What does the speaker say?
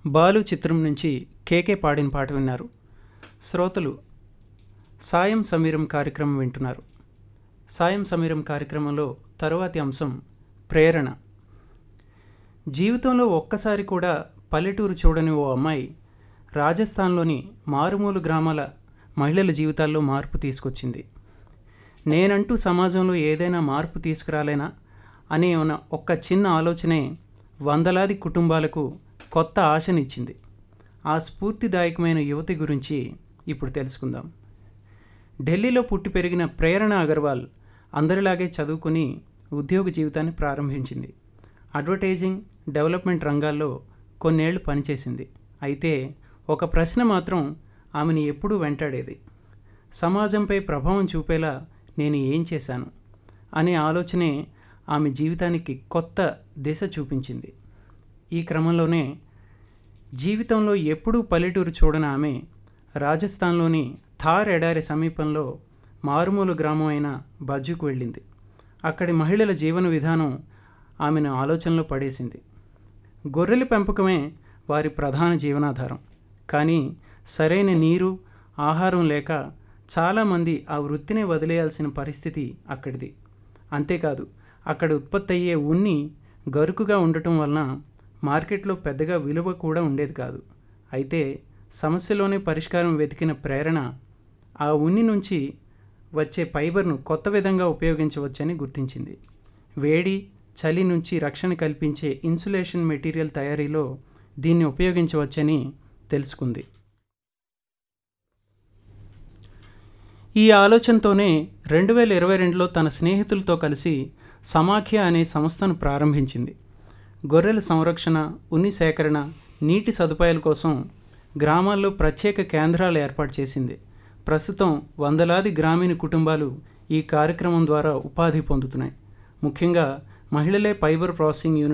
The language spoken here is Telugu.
బాలు చిత్రం నుంచి కేకే పాడిన పాట విన్నారు శ్రోతలు సాయం సమీరం కార్యక్రమం వింటున్నారు సాయం సమీరం కార్యక్రమంలో తరువాతి అంశం ప్రేరణ జీవితంలో ఒక్కసారి కూడా పల్లెటూరు చూడని ఓ అమ్మాయి రాజస్థాన్లోని మారుమూల గ్రామాల మహిళల జీవితాల్లో మార్పు తీసుకొచ్చింది నేనంటూ సమాజంలో ఏదైనా మార్పు తీసుకురాలేనా అనే ఉన్న ఒక్క చిన్న ఆలోచనే వందలాది కుటుంబాలకు కొత్త ఆశనిచ్చింది ఆ స్ఫూర్తిదాయకమైన యువతి గురించి ఇప్పుడు తెలుసుకుందాం ఢిల్లీలో పుట్టి పెరిగిన ప్రేరణ అగర్వాల్ అందరిలాగే చదువుకుని ఉద్యోగ జీవితాన్ని ప్రారంభించింది అడ్వర్టైజింగ్ డెవలప్మెంట్ రంగాల్లో కొన్నేళ్లు పనిచేసింది అయితే ఒక ప్రశ్న మాత్రం ఆమెను ఎప్పుడూ వెంటాడేది సమాజంపై ప్రభావం చూపేలా నేను ఏం చేశాను అనే ఆలోచనే ఆమె జీవితానికి కొత్త దిశ చూపించింది ఈ క్రమంలోనే జీవితంలో ఎప్పుడూ పల్లెటూరు చూడని ఆమె రాజస్థాన్లోని థార్ ఎడారి సమీపంలో మారుమూల గ్రామం అయిన బజ్జుకు వెళ్ళింది అక్కడి మహిళల జీవన విధానం ఆమెను ఆలోచనలో పడేసింది గొర్రెల పెంపకమే వారి ప్రధాన జీవనాధారం కానీ సరైన నీరు ఆహారం లేక చాలామంది ఆ వృత్తిని వదిలేయాల్సిన పరిస్థితి అక్కడిది అంతేకాదు అక్కడ ఉత్పత్తి అయ్యే ఉన్ని గరుకుగా ఉండటం వలన మార్కెట్లో పెద్దగా విలువ కూడా ఉండేది కాదు అయితే సమస్యలోనే పరిష్కారం వెతికిన ప్రేరణ ఆ ఉన్ని నుంచి వచ్చే ఫైబర్ను కొత్త విధంగా ఉపయోగించవచ్చని గుర్తించింది వేడి చలి నుంచి రక్షణ కల్పించే ఇన్సులేషన్ మెటీరియల్ తయారీలో దీన్ని ఉపయోగించవచ్చని తెలుసుకుంది ఈ ఆలోచనతోనే రెండు వేల ఇరవై రెండులో తన స్నేహితులతో కలిసి సమాఖ్య అనే సంస్థను ప్రారంభించింది గొర్రెల సంరక్షణ ఉన్ని సేకరణ నీటి సదుపాయాల కోసం గ్రామాల్లో ప్రత్యేక కేంద్రాలు ఏర్పాటు చేసింది ప్రస్తుతం వందలాది గ్రామీణ కుటుంబాలు ఈ కార్యక్రమం ద్వారా ఉపాధి పొందుతున్నాయి ముఖ్యంగా మహిళలే ఫైబర్ ప్రాసెసింగ్ యూనిట్